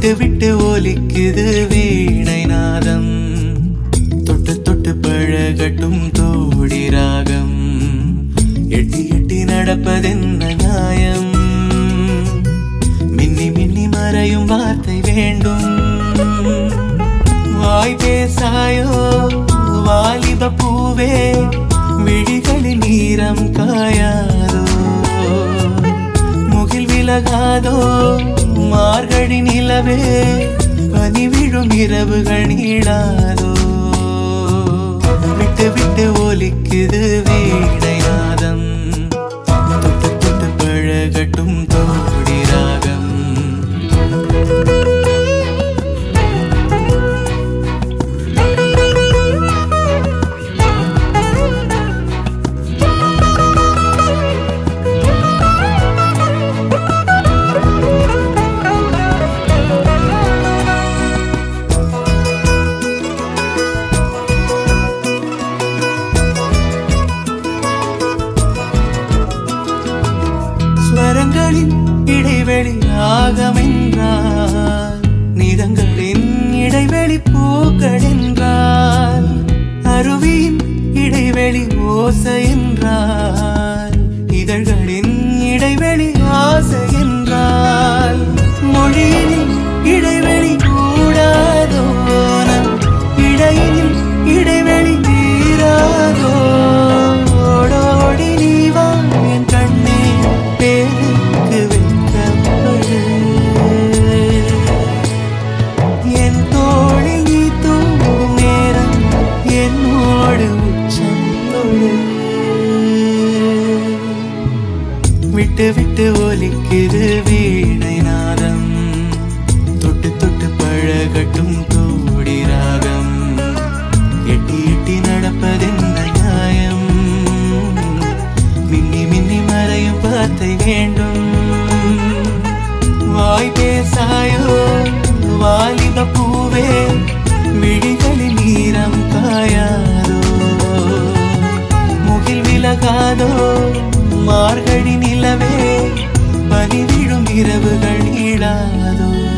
விட்டு விட்டு ஒலிக்குது வீணை நாதம் தொட்டு தொட்டு பழகட்டும் தோடி ராகம் எட்டி எட்டி நடப்பதென்ன நியாயம் மின்னி மின்னி மறையும் வார்த்தை வேண்டும் வாய் பேசாயோ வாலிப பூவே விழிகளில் நீரம் காயாதோ முகில் விலகாதோ மார்கழி நிலவே பனி விழும் இரவுகள் நீளாதோ விட்டு விட்டு ஒலிக்குது வீணை நாதம் தொட்டு தொட்டு பழகட்டும் தோடி ராகம் ஸ்வரங்களின் இடைவெளி ராகமென்றால் நிதங்களின் இடைவெளி பூக்கள் என்றால் அருவியின் இடைவெளி ஓசை என்றால் இதழ்களின் இடைவெளி ஆசை என்றால் மொழியினில் இடைவெளி கூடாதோ நம் இடையினில் இடைவெளி தீராதோ ஓடோடி நீ வா என் கண்ணே பேருக்கு வெட்கப்படு என் தோளில் நீ தூங்கும் நேரம் என்னோடு உச்சம் தொடு விட்டு விட்டு ஒலிக்குது வீணை நாதம் தொட்டு தொட்டு பழகட்டும் தோடி ராகம் எட்டி எட்டி நடப்பதென்ன நியாயம் மின்னி மின்னி மறையும் வார்த்தை வேண்டும் வாய் பேசாயோ வாலிப பூவே விழிகளில் நீரம் காயாதோ முகில் விலகாதோ மார்கழி நிலவே பனி விழும் இரவுகள் நீளாதோ